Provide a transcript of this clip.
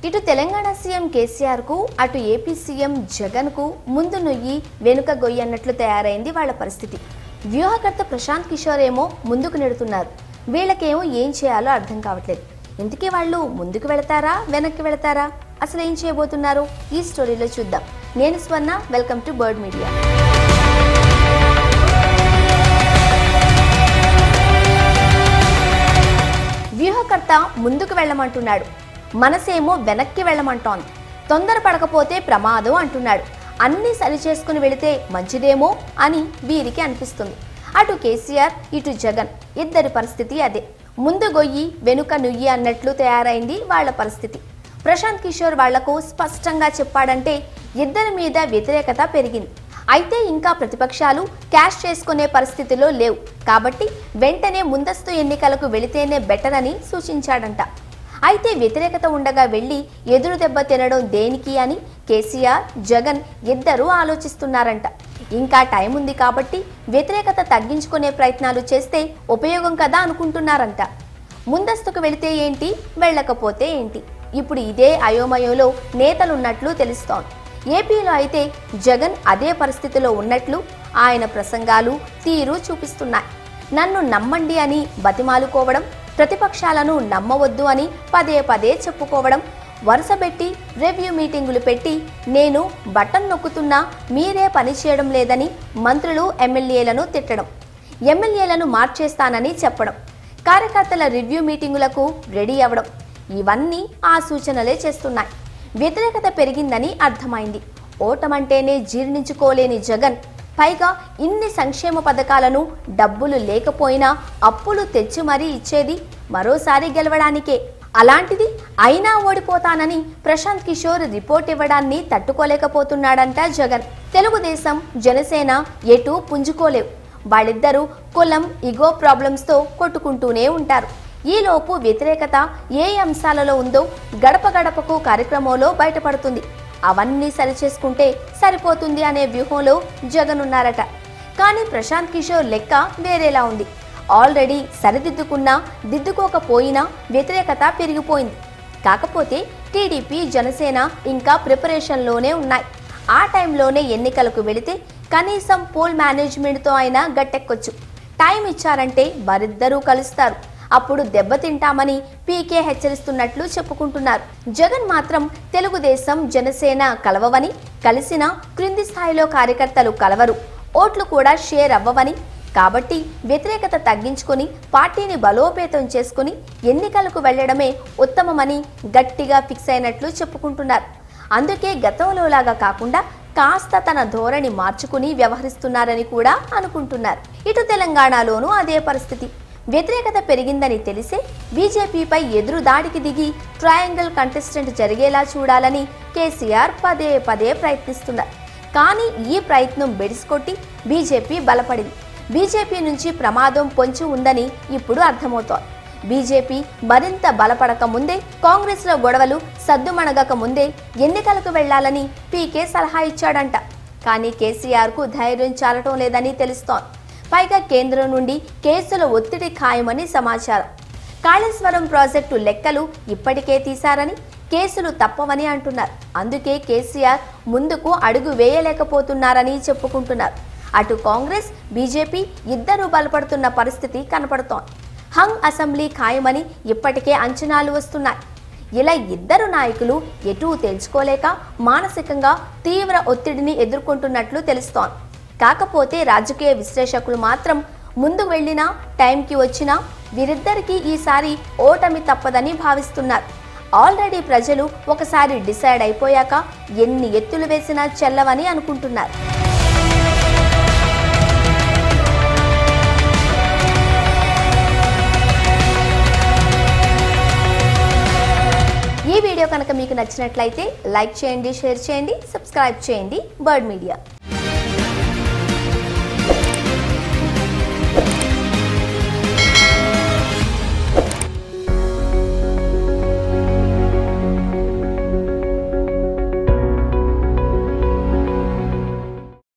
ఇటు తెలంగాణ సీఎం కేసీఆర్ కు అటు ఏపీ సీఎం జగన్ కు ముందు నొయ్యి వెనుక గొయ్యి అన్నట్లు తయారైంది వాళ్ళ పరిస్థితి వ్యూహకర్త ప్రశాంత్ కిషోర్ ఏమో ముందుకు నెడుతున్నారు వీళ్ళకేమో ఏం చేయాలో అర్థం కావట్లేదు ఇంతకీ వాళ్ళు ముందుకు వెళతారా వెనక్కి వెళతారా అసలు ఏం చేయబోతున్నారు ఈ స్టోరీలో చూద్దాం నేను స్వర్ణ వెల్కమ్ టు బర్డ్ మీడియా వ్యూహకర్త ముందుకు వెళ్ళమంటున్నాడు మనసేమో వెనక్కి వెళ్ళమంటోంది తొందర పడకపోతే ప్రమాదం అంటున్నాడు అన్నీ సరిచేసుకుని వెళితే మంచిదేమో అని వీరికి అనిపిస్తుంది అటు కేసీఆర్ ఇటు జగన్ ఇద్దరి పరిస్థితి అదే ముందు గొయ్యి వెనుక నుయ్యి అన్నట్లు తయారైంది వాళ్ళ పరిస్థితి ప్రశాంత్ కిషోర్ వాళ్లకు స్పష్టంగా చెప్పాడంటే ఇద్దరి మీద వ్యతిరేకత పెరిగింది అయితే ఇంకా ప్రతిపక్షాలు క్యాష్ చేసుకునే పరిస్థితిలో లేవు కాబట్టి వెంటనే ముందస్తు ఎన్నికలకు వెళితేనే బెటర్ అని సూచించాడంట అయితే వ్యతిరేకత ఉండగా వెళ్ళి ఎదురు దెబ్బ తినడం దేనికి అని కేసీఆర్ జగన్ ఇద్దరూ ఆలోచిస్తున్నారంట ఇంకా టైం ఉంది కాబట్టి వ్యతిరేకత తగ్గించుకునే ప్రయత్నాలు చేస్తే ఉపయోగం కదా అనుకుంటున్నారంట ముందస్తుకు వెళితే ఏంటి వెళ్ళకపోతే ఏంటి ఇప్పుడు ఇదే అయోమయంలో నేతలున్నట్లు తెలుస్తోంది ఏపీలో అయితే జగన్ అదే పరిస్థితిలో ఉన్నట్లు ఆయన ప్రసంగాలు తీరు చూపిస్తున్నాయి నన్ను నమ్మండి అని బతిమాలుకోవడం ప్రతిపక్షాలను నమ్మవద్దు అని పదే పదే చెప్పుకోవడం వరుసపెట్టి రివ్యూ మీటింగులు పెట్టి నేను బటన్ నొక్కుతున్నా మీరే పని చేయడం లేదని మంత్రులు ఎమ్మెల్యేలను తిట్టడం ఎమ్మెల్యేలను మార్చేస్తానని చెప్పడం కార్యకర్తల రివ్యూ మీటింగులకు రెడీ అవ్వడం ఇవన్నీ ఆ సూచనలే చేస్తున్నాయి వ్యతిరేకత పెరిగిందని అర్థమైంది ఓటమంటేనే జీర్ణించుకోలేని జగన్ పైగా ఇన్ని సంక్షేమ పథకాలను డబ్బులు లేకపోయినా అప్పులు తెచ్చి మరీ ఇచ్చేది మరోసారి గెలవడానికే అలాంటిది అయినా ఓడిపోతానని ప్రశాంత్ కిషోర్ రిపోర్ట్ ఇవ్వడాన్ని తట్టుకోలేకపోతున్నాడంట జగన్ తెలుగుదేశం జనసేన ఎటు పుంజుకోలేవు వాళ్ళిద్దరూ కులం ఇగో ప్రాబ్లమ్స్తో కొట్టుకుంటూనే ఉంటారు ఈలోపు వ్యతిరేకత ఏ అంశాలలో ఉందో గడప గడపకు కార్యక్రమంలో బయటపడుతుంది అవన్నీ సరిచేసుకుంటే సరిపోతుంది అనే వ్యూహంలో జగన్ ఉన్నారట కానీ ప్రశాంత్ కిషోర్ లెక్క వేరేలా ఉంది ఆల్రెడీ సరిదిద్దుకున్నా దిద్దుకోకపోయినా వ్యతిరేకత పెరిగిపోయింది కాకపోతే టీడీపీ జనసేన ఇంకా ప్రిపరేషన్లోనే ఉన్నాయి ఆ టైంలోనే ఎన్నికలకు వెళితే కనీసం పోల్ మేనేజ్మెంట్తో అయినా గట్టెక్కొచ్చు టైం ఇచ్చారంటే వారిద్దరూ కలుస్తారు అప్పుడు దెబ్బతింటామని పీకే హెచ్చరిస్తున్నట్లు చెప్పుకుంటున్నారు జగన్ మాత్రం తెలుగుదేశం జనసేన కలవవని కలిసిన క్రింది స్థాయిలో కార్యకర్తలు కలవరు ఓట్లు కూడా షేర్ అవ్వవని కాబట్టి వ్యతిరేకత తగ్గించుకొని పార్టీని బలోపేతం చేసుకుని ఎన్నికలకు వెళ్లడమే ఉత్తమమని గట్టిగా ఫిక్స్ అయినట్లు చెప్పుకుంటున్నారు అందుకే గతంలోలాగా కాకుండా కాస్త తన ధోరణి మార్చుకుని వ్యవహరిస్తున్నారని కూడా అనుకుంటున్నారు ఇటు తెలంగాణలోనూ అదే పరిస్థితి వ్యతిరేకత పెరిగిందని తెలిసే బీజేపీపై ఎదురు దాడికి దిగి ట్రయాంగిల్ కంటెస్టెంట్ జరిగేలా చూడాలని కేసీఆర్ పదే పదే ప్రయత్నిస్తున్నారు కానీ ఈ ప్రయత్నం బెడిసికొట్టి బీజేపీ బలపడింది బీజేపీ నుంచి ప్రమాదం పొంచి ఉందని ఇప్పుడు అర్థమవుతోంది బీజేపీ మరింత బలపడక ముందే కాంగ్రెస్లో గొడవలు సద్దుమణగక ముందే ఎన్నికలకు వెళ్లాలని పీకే సలహా ఇచ్చాడంట కానీ కేసీఆర్కు ధైర్యం చాలటం లేదని తెలుస్తోంది పైగా కేంద్రం నుండి కేసుల ఒత్తిడి ఖాయమని సమాచారం కాళేశ్వరం ప్రాజెక్టు లెక్కలు ఇప్పటికే తీశారని కేసులు తప్పవని అంటున్నారు అందుకే కేసీఆర్ ముందుకు అడుగు వేయలేకపోతున్నారని చెప్పుకుంటున్నారు అటు కాంగ్రెస్ బీజేపీ ఇద్దరూ బలపడుతున్న పరిస్థితి కనపడుతోంది హంగ్ అసెంబ్లీ ఖాయమని ఇప్పటికే అంచనాలు వస్తున్నాయి ఇలా ఇద్దరు నాయకులు ఎటూ తెలుసుకోలేక మానసికంగా తీవ్ర ఒత్తిడిని ఎదుర్కొంటున్నట్లు తెలుస్తోంది కాకపోతే రాజకీయ విశ్లేషకులు మాత్రం ముందు వెళ్ళినా టైంకి వచ్చినా వీరిద్దరికీ ఈసారి ఓటమి తప్పదని భావిస్తున్నారు ఆల్రెడీ ప్రజలు ఒకసారి డిసైడ్ అయిపోయాక ఎన్ని ఎత్తులు వేసినా చెల్లవని అనుకుంటున్నారు ఈ వీడియో కనుక మీకు నచ్చినట్లయితే లైక్ చేయండి షేర్ చేయండి సబ్స్క్రైబ్ చేయండి బర్డ్ మీడియా